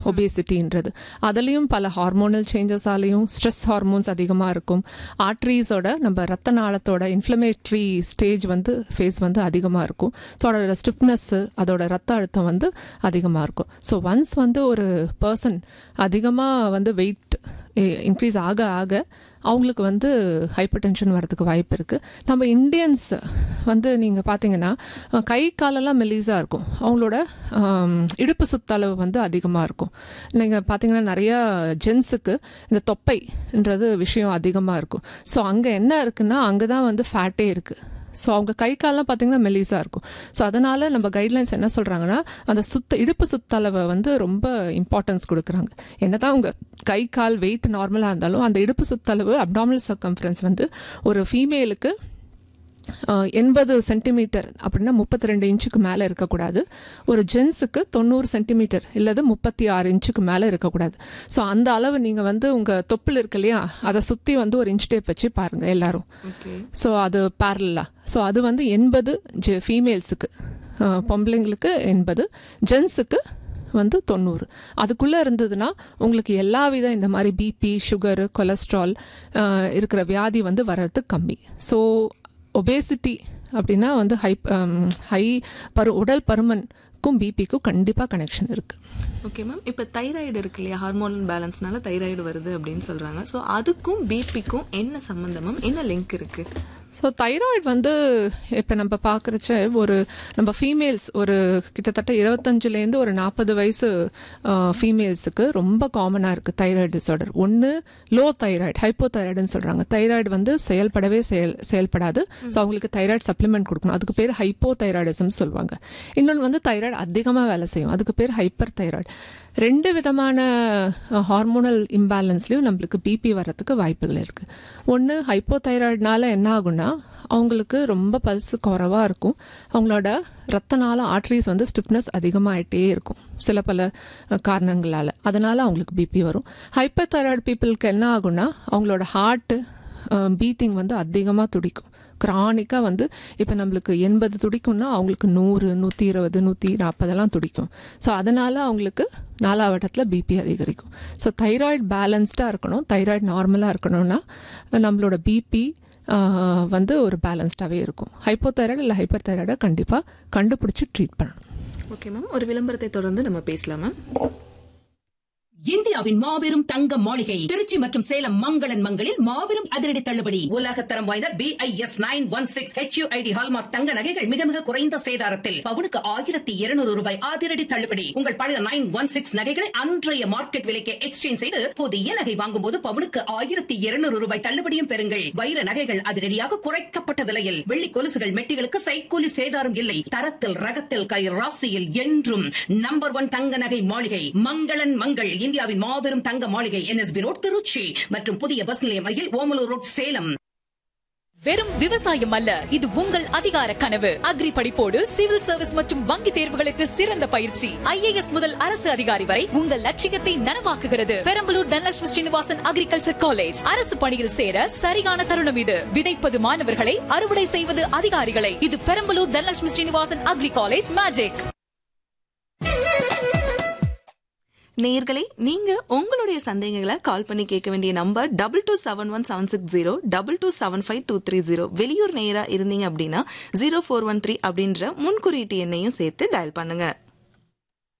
ஒபேசிட்டின்றது அதுலேயும் பல hormonal சேஞ்சஸாலேயும் stress hormones அதிகமாக இருக்கும் ஆர்ட்ரீஸோட நம்ம ரத்த நாளத்தோட இன்ஃப்ளமேட்ரி ஸ்டேஜ் வந்து ஃபேஸ் வந்து அதிகமாக இருக்கும் ஸோ அதோட ஸ்டிப்னஸ்ஸு அதோட ரத்த அழுத்தம் வந்து அதிகமாக இருக்கும் ஸோ ஒன்ஸ் வந்து ஒரு பர்சன் அதிகமாக வந்து வெயிட் இன்க்ரீஸ் ஆக ஆக அவங்களுக்கு வந்து ஹைப்பர் டென்ஷன் வரதுக்கு வாய்ப்பு இருக்குது நம்ம இந்தியன்ஸ் வந்து நீங்கள் பார்த்தீங்கன்னா அஹ், கை காலெல்லாம் மெலிஸாக இருக்கும் அவங்களோட ஆம், இடுப்பு சுத்தளவு வந்து அதிகமாக இருக்கும் நீங்கள் பார்த்தீங்கன்னா நிறையா ஜென்ஸுக்கு இந்த தொப்பைன்றது விஷயம் அதிகமாக இருக்கும் ஸோ அங்கே என்ன இருக்குன்னா அங்கே தான் வந்து ஃபேட்டே இருக்குது ஸோ அவங்க கை கால்லாம் பார்த்தீங்கன்னா மெலிஸாக இருக்கும் ஸோ அதனால் நம்ம கைட்லைன்ஸ் என்ன சொல்கிறாங்கன்னா அந்த சுத்த இடுப்பு சுத்தளவை வந்து ரொம்ப இம்பார்ட்டன்ஸ் கொடுக்குறாங்க என்னதான் உங்கள் கை கால் வெயிட் நார்மலாக இருந்தாலும் அந்த இடுப்பு சுத்தளவு அப்டாமினல் சர்க்கம்ஃபரன்ஸ் வந்து ஒரு ஃபீமேலுக்கு எண்பது சென்டிமீட்டர் அப்படின்னா முப்பத்தி ரெண்டு இன்ச்சுக்கு மேலே இருக்கக்கூடாது ஒரு ஜென்ஸுக்கு தொண்ணூறு சென்டிமீட்டர் இல்லது முப்பத்தி ஆறு இன்ச்சுக்கு மேலே இருக்கக்கூடாது ஸோ அந்த அளவு நீங்கள் வந்து உங்கள் தொப்புள் இருக்கு இல்லையா அதை சுற்றி வந்து ஒரு இன்ச் டேப் வச்சு பாருங்கள் எல்லாரும் ஓகே ஸோ அது பேரலா ஸோ அது வந்து எண்பது ஜெ ஃபீமேல்ஸுக்கு பொம்பளைங்களுக்கு எண்பது ஜென்ஸுக்கு வந்து தொண்ணூறு அதுக்குள்ளே இருந்ததுன்னா உங்களுக்கு எல்லா வித இந்த மாதிரி பிபி சுகரு கொலஸ்ட்ரால் இருக்கிற வியாதி வந்து வர்றதுக்கு கம்மி ஸோ ஒபேசிட்டி அப்படின்னா வந்து ஹை ஹை பரு உடல் பருமனுக்கும் பிபிக்கும் கண்டிப்பாக கனெக்ஷன் இருக்குது ஓகே மேம் இப்போ தைராய்டு இருக்கு இல்லையா ஹார்மோனல் பேலன்ஸ்னால தைராய்டு வருது அப்படின்னு சொல்றாங்க ஸோ அதுக்கும் பிபிக்கும் என்ன சம்பந்தம் மேம் என்ன லிங்க் இருக்கு ஸோ தைராய்டு வந்து இப்போ நம்ம பார்க்குறச்ச ஒரு நம்ம ஃபீமேல்ஸ் ஒரு கிட்டத்தட்ட இருபத்தஞ்சுலேருந்து ஒரு நாற்பது வயசு ஃபீமேல்ஸுக்கு ரொம்ப காமனாக இருக்குது தைராய்டு டிசார்டர் ஒன்று லோ தைராய்டு ஹைப்போ தைராய்டுன்னு சொல்கிறாங்க தைராய்டு வந்து செயல்படவே செயல் செயல்படாது ஸோ அவங்களுக்கு தைராய்டு சப்ளிமெண்ட் கொடுக்கணும் அதுக்கு பேர் ஹைப்போ தைராய்டிசம் சொல்லுவாங்க இன்னொன்று வந்து தைராய்டு அதிகமாக வேலை செய்யும் அதுக்கு பேர் ஹைப்பர் தைராய்டு ரெண்டு விதமான ஹார்மோனல் இம்பேலன்ஸ்லையும் நம்மளுக்கு பிபி வர்றதுக்கு வாய்ப்புகள் இருக்குது ஒன்று ஹைப்போதைராய்டுனால என்ன ஆகும்னா அவங்களுக்கு ரொம்ப பல்ஸ் குறைவாக இருக்கும் அவங்களோட ரத்த நாள ஆர்ட்ரிஸ் வந்து ஸ்டிப்னஸ் அதிகமாகிட்டே இருக்கும் சில பல அஹ், காரணங்களால அதனால அவங்களுக்கு பிபி வரும் ஹைப்பர் தைராய்டு பீப்புளுக்கு என்ன ஆகும்னா அவங்களோட ஹார்ட்டு பீட்டிங் வந்து அதிகமாக துடிக்கும் கிரானிக்காக வந்து இப்போ நம்மளுக்கு எண்பது துடிக்கும்னா அவங்களுக்கு நூறு நூற்றி இருபது நூற்றி நாற்பதெல்லாம் துடிக்கும் ஸோ அதனால் அவங்களுக்கு நாலாவட்டத்தில் பிபி அதிகரிக்கும் ஸோ தைராய்டு பேலன்ஸ்டாக இருக்கணும் தைராய்டு நார்மலாக இருக்கணும்னா நம்மளோட பிபி வந்து ஒரு பேலன்ஸ்டாகவே இருக்கும் ஹைப்போதைராய்டு இல்லை ஹைப்பர் தைராய்டை கண்டிப்பாக கண்டுபிடிச்சி ட்ரீட் பண்ணணும் ஓகே மேம் ஒரு விளம்பரத்தை தொடர்ந்து நம்ம பேசலாம் மேம் இந்தியாவின் மாபெரும் தங்க மாளிகை திருச்சி மற்றும் சேலம் மங்களன் மங்களில் மாபெரும் அதிரடி தள்ளுபடி உலக தரம் வாய்ந்த B I S nine one six HUID hallmark தங்க நகைகள் மிக மிக குறைந்த சேதாரத்தில் பவுனுக்கு ஆயிரத்தி இருநூறு ரூபாய் அதிரடி தள்ளுபடி உங்கள் பழைய நைன் ஒன் சிக்ஸ் நகைகளை அன்றைய மார்க்கெட் விலைக்கு எக்ஸ்சேஞ்ச் செய்து புதிய நகை வாங்கும் போது பவுனுக்கு ஆயிரத்தி இருநூறு ரூபாய் தள்ளுபடியும் பெறுங்கள் வைர நகைகள் அதிரடியாக குறைக்கப்பட்ட விலையில் வெள்ளி கொலுசுகள் மெட்டிகளுக்கு சைக்கூலி சேதாரம் இல்லை தரத்தில் ரகத்தில் கை ராசியில் என்றும் நம்பர் ஒன் தங்க நகை மாளிகை மங்களன் மங்கள் இந்தியாவின் மாபெரும் தங்க மாளிகை என்எஸ்பி ரோட் திருச்சி மற்றும் புதிய பஸ் நிலையம் அருகில் ஓமலூர் ரோட் சேலம் வெறும் விவசாயம் அல்ல இது உங்கள் அதிகார கனவு அக்ரி படிப்போடு சிவில் சர்வீஸ் மற்றும் வங்கி தேர்வுகளுக்கு சிறந்த பயிற்சி ஐஏஎஸ் முதல் அரசு அதிகாரி வரை உங்கள் லட்சியத்தை நனவாக்குகிறது பெரம்பலூர் தனலட்சுமி ஸ்ரீனிவாசன் அக்ரிகல்ச்சர் காலேஜ் அரசு பணியில் சேர சரியான தருணம் இது விதைப்பது மாணவர்களை அறுவடை செய்வது அதிகாரிகளை இது Perambalur Dhanalakshmi Srinivasan agri college magic நேயர்களே நீங்க உங்களுடைய சந்தேகங்களை கால் பண்ணி கேட்க வேண்டிய number double two seven one seven six zero double two seven five two three zero வெளியூர் நேயரா இருந்தீங்க அப்படின்னா ஜீரோ ஃபோர் ஒன் த்ரீ அப்படின்ற முன்குறியீட்டு எண்ணையும் சேர்த்து டயல் பண்ணுங்க